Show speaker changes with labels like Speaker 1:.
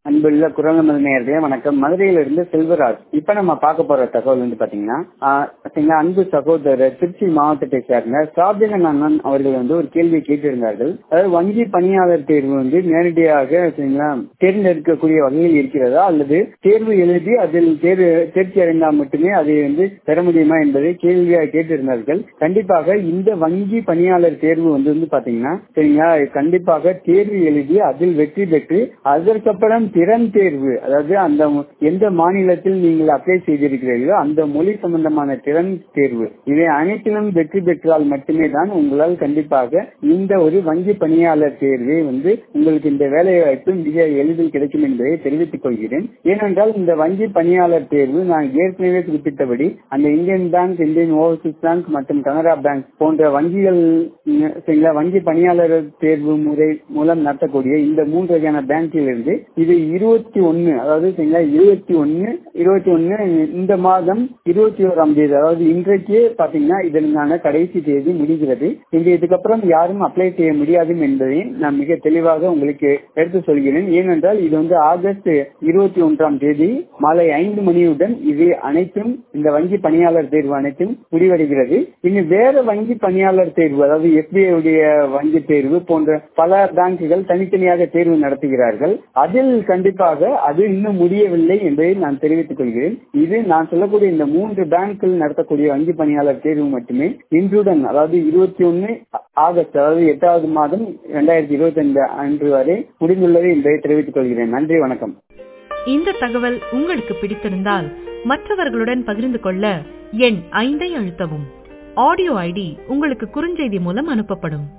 Speaker 1: அன்புள்ள குரல் நமது நேயர்களே வணக்கம் மதுரையிலிருந்து செல்வராஜ் இப்ப நம்ம பார்க்க போற தகவல் வந்து பாத்தீங்கன்னா ஆஹ் பாத்தீங்கன்னா அன்பு சகோதரர் திருச்சி மாவட்டத்தை சேர்ந்த சாபின அண்ணன் அவர்கள் வந்து ஒரு கேள்வி கேட்டிருந்தார்கள் அதாவது வங்கி பணியாளர் தேர்வு வந்து நேரடியாக சரிங்களா தேர்ந்தெடுக்கக்கூடிய வகையில் இருக்கிறதா அல்லது தேர்வு எழுதி அதில் தேர்வு தேர்ச்சி அடைந்தால் மட்டுமே அதை வந்து பெற முடியுமா என்பதை கேள்வியாக கேட்டிருந்தார்கள் கண்டிப்பாக இந்த வங்கி பணியாளர் தேர்வு வந்து வந்து பாத்தீங்கன்னா சரிங்களா கண்டிப்பாக தேர்வு எழுதி அதில் வெற்றி பெற்று அதற்கப்புறம் திறன் தேர்வு அதாவது அந்த எந்த மாநிலத்தில் நீங்கள் அப்ளை செய்திருக்கிறீர்களோ அந்த மொழி சம்பந்தமான திறன் தேர்வு இவை அனைத்திலும் வெற்றி பெற்றால் மட்டுமே தான் உங்களால் கண்டிப்பாக இந்த ஒரு வங்கி பணியாளர் தேர்வை வந்து உங்களுக்கு இந்த வேலை வாய்ப்பு மிக எளிதில் கிடைக்கும் என்பதை தெரிவித்துக் கொள்கிறேன் ஏனென்றால் இந்த வங்கி பணியாளர் தேர்வு நான் ஏற்கனவே குறிப்பிட்டபடி அந்த Indian bank Indian overseas bank மற்றும் கனரா பேங்க் போன்ற வங்கிகள் சரிங்களா வங்கி பணியாளர் தேர்வு முறை மூலம் நடத்தக்கூடிய இந்த மூன்று வகையான பேங்கில் இருந்து இது இருபத்தி ஒன்னு அதாவது சரிங்களா இருபத்தி ஒன்னு இருபத்தி ஒன்னு இந்த மாதம் இருபத்தி ஓராம் தேதி அதாவது இன்றைக்கே பாத்தீங்கன்னா இதற்கான கடைசி தேதி முடிகிறது இங்க இதுக்கப்புறம் யாரும் அப்ளை செய்ய முடியாது என்பதை நான் மிக தெளிவாக உங்களுக்கு எடுத்து சொல்கிறேன் ஏனென்றால் இது வந்து ஆகஸ்ட் இருபத்தி ஒன்றாம் தேதி மாலை ஐந்து மணியுடன் இது அனைத்தும் இந்த வங்கி பணியாளர் தேர்வு அனைத்தும் முடிவடைகிறது இனி வேற வங்கி பணியாளர் தேர்வு அதாவது எஸ்பிஐ உடைய வங்கி தேர்வு போன்ற பல பேங்குகள் தனித்தனியாக தேர்வு நடத்துகிறார்கள் அதில் கண்டிப்பாக அது இன்னும் முடியவில்லை என்பதை நான் தெரிவித்துக் கொள்கிறேன் இது நான் சொல்லக்கூடிய இந்த மூன்று பேங்கில் நடத்தக்கூடிய வங்கி பணியாளர் தேர்வு மட்டுமே இன்றுடன் அதாவது இருபத்தி ஒன்னு ஆகஸ்ட் அதாவது எட்டாவது மாதம் இரண்டாயிரத்தி இருபத்தி ஐந்து அன்று வரை முடிந்துள்ளது என்பதை தெரிவித்துக் கொள்கிறேன் நன்றி வணக்கம்
Speaker 2: இந்த தகவல் உங்களுக்கு பிடித்திருந்தால் மற்றவர்களுடன் பகிர்ந்து கொள்ள எண் ஐந்தை அழுத்தவும் ஆடியோ ஐடி உங்களுக்கு குறுஞ்செய்தி மூலம் அனுப்பப்படும்